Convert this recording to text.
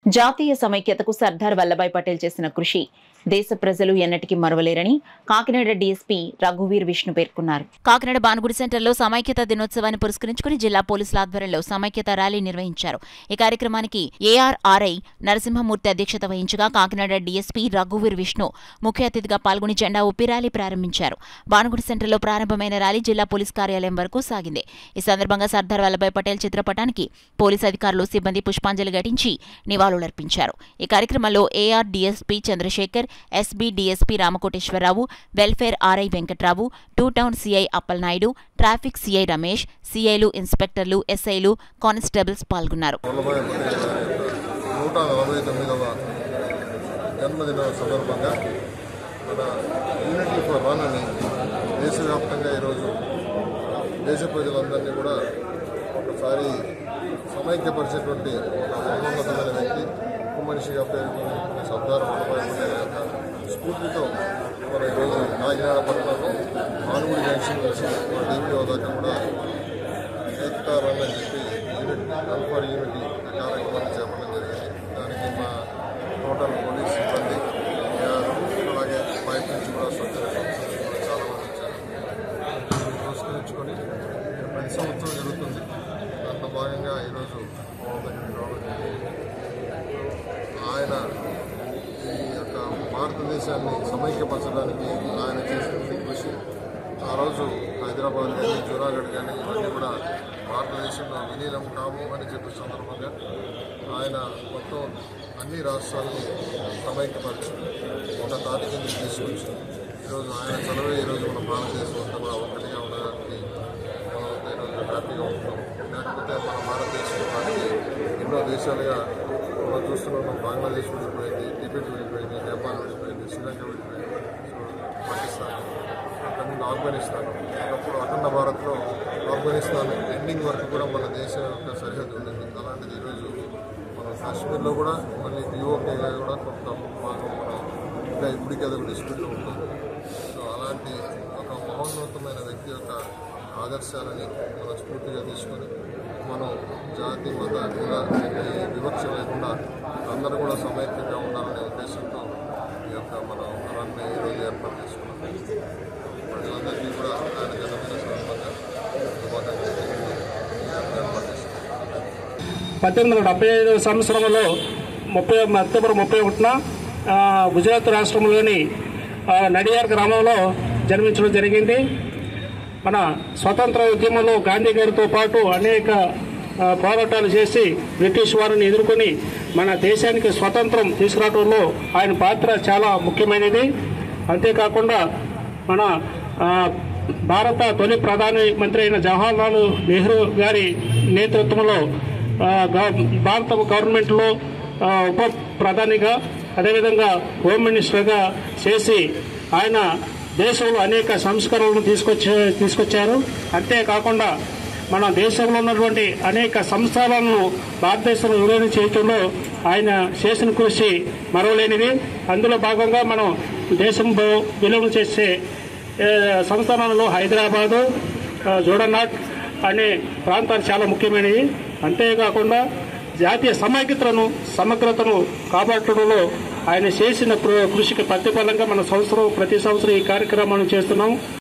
జాతీయ సమైక్యతకు సర్దార్ వల్లభాయ్ పటేల్ చేసిన కృషి దేశ ప్రజలు ఎన్నటికీ మరవలేరని కాకినాడ డీఎస్పీ రఘువీర్ విష్ణు పేర్కొన్నారు కాకినాడ బానుగుడి సెంటర్లో సమైక్యత దినోత్సవాన్ని పురస్కరించుకుని జిల్లా పోలీసుల ఆధ్వర్యంలో సమైక్యత ర్యాలీ నిర్వహించారు ఈ కార్యక్రమానికి ఏఆర్ఆర్ఐ నరసింహమూర్తి అధ్యక్షత వహించగా కాకినాడ డీఎస్పీ రఘువీర్ విష్ణు ముఖ్య అతిథిగా పాల్గొని జెండా ఊపి ర్యాలీ ప్రారంభించారు బానుగుడి సెంటర్లో ప్రారంభమైన ర్యాలీ జిల్లా పోలీస్ కార్యాలయం వరకు సాగింది ఈ సందర్భంగా సర్దార్ వల్లభాయ్ పటేల్ చిత్రపటానికి పోలీస్ అధికారులు సిబ్బంది పుష్పాంజలి ఘటించి నివాళులర్పించారు ఈ కార్యక్రమంలో AR DSP Chandrashekar SB DSP Ramakoteswararao welfare RI Venkatrao two town CI Appalanaidu traffic CI Ramesh సీఐలు ఇన్స్పెక్టర్లు ఎస్ఐలు కానిస్టేబుల్స్ పాల్గొన్నారు వల్లభాయ్ పటేల్ గారి యొక్క నూట నలభై తొమ్మిదవ జన్మదిన సందర్భంగా మన యూనిటీ ఫర్ వన్ అని దేశవ్యాప్తంగా ఈరోజు దేశ ప్రజలందరినీ కూడా ఒకసారి సమైక్యపరిచేటువంటి ఒక మహోన్నతమైన వ్యక్తి ఉప్పు మనిషిగా పేర్కొన్న సర్దార్ వల్లభాయ్ పటేల్ యొక్క స్ఫూర్తితో మన ఈరోజు కాకినాడ పట్టణంలో మానుగుడి జంక్షన్ నుంచి డిపిఓ దాకా కూడా ఏకతా రన్ అని చెప్పి యూనిట్ రన్ ఫర్ యూనిటీ కార్యక్రమాన్ని చేపట్టడం జరిగింది దానికి మా టోటల్ పోలీస్ సిబ్బంది గారు అలాగే బయట నుంచి కూడా స్వచ్ఛత సంస్థలు కూడా చాలా మంది వచ్చారు పురస్కరించుకొని ప్రతి సంవత్సరం జరుగుతుంది దాంట్లో భాగంగా ఈరోజు మా దగ్గరికి రావడం జరిగింది ఆయన ఈ యొక్క భారతదేశాన్ని సమైక్యపరచడానికి ఆయన చేసినటువంటి కృషి ఆ రోజు హైదరాబాద్ కానీ జూనాగఢ్ కానీ ఇవన్నీ కూడా భారతదేశంలో విలీనం కావు అని చెప్పే సందర్భంగా ఆయన మొత్తం అన్ని రాష్ట్రాలని సమైక్యపరిచి ఒక తాటి కింద తీసుకొచ్చి ఈరోజు ఆయన చలవే ఈరోజు మన భారతదేశం అంతా కూడా ఒకటిగా ఉండడానికి మనం ఈరోజు హ్యాపీగా ఉంటున్నాం లేకపోతే మన భారతదేశం మనకి ఎన్నో దేశాలుగా మనం చూస్తున్నాం బంగ్లాదేశ్ విడిపోయింది టిబెట్ విడిపోయింది నేపాల్ విడిపోయింది శ్రీలంక విడిపోయింది సో పాకిస్తాన్ అక్కడ నుండి ఆఫ్ఘనిస్తాన్ ఒకప్పుడు అఖండ భారత్లో ఆఫ్ఘనిస్తాన్ ఎండింగ్ వరకు కూడా మన దేశం యొక్క సరిహద్దు ఉండింది అలాంటిది ఈరోజు మన కాశ్మీర్లో కూడా మళ్ళీ పిఓకేగా కూడా కొంత భాగం మనం ఇంకా ఇప్పటికీ అదొక డిస్ప్యూట్లో ఉంటుంది సో అలాంటి ఒక మహోన్నతమైన వ్యక్తి యొక్క ఆదర్శాలని మనం స్ఫూర్తిగా తీసుకొని మనం జాతి మత కుల ఈ వివక్ష లేకుండా అందరూ కూడా సమైక్యంగా ఉండాలనే ఉద్దేశంతో ఈ యొక్క మనం రన్ని ఈరోజు ఏర్పాటు చేసుకున్నాం ప్రజలందరికీ కూడా ఆయన జన్మదిన సందర్భంగా శుభాకాంక్షలు ఏర్పాటు చేసుకున్నాం పద్దెనిమిది వందల డెబ్బై ఐదు సంవత్సరంలో ముప్పై అక్టోబర్ ముప్పై ఒకటిన ఆ, గుజరాత్ రాష్ట్రంలోని ఆ, నడియార్ గ్రామంలో జన్మించడం జరిగింది మన స్వతంత్ర ఉద్యమంలో గాంధీ గారితో పాటు అనేక ఆ, పోరాటాలు చేసి బ్రిటిష్ వారిని ఎదుర్కొని మన దేశానికి స్వతంత్రం తీసుకురావడంలో ఆయన పాత్ర చాలా ముఖ్యమైనది అంతేకాకుండా మన ఆ, భారత తొలి ప్రధాని మంత్రి అయిన జవహర్లాల్ నెహ్రూ గారి నేతృత్వంలో ఆ, గవ- భారత గవర్నమెంట్లో ఆ, ఉప ప్రధానిగా అదేవిధంగా హోమ్ మినిస్టర్గా చేసి ఆయన దేశంలో అనేక సంస్కరణలను తీసుకొచ్చే తీసుకొచ్చారు అంతేకాకుండా మన దేశంలో ఉన్నటువంటి అనేక సంస్థలను భారతదేశంలో విలీనం చేయడంలో ఆయన చేసిన కృషి మరవలేనిది అందులో భాగంగా మనం దేశంలో విలీనం చేసే ఏ, సంస్థానాలలో హైదరాబాదు ఆ, జోడనాథ్ అనే ప్రాంతాలు చాలా ముఖ్యమైనవి అంతేకాకుండా జాతీయ సమైక్యతను సమగ్రతను కాపాడటంలో ఆయన చేసిన కృ- కృషికి ప్రతిఫలంగా మన సంవత్సరం ప్రతి సంవత్సరం ఈ కార్యక్రమాన్ని చేస్తున్నాం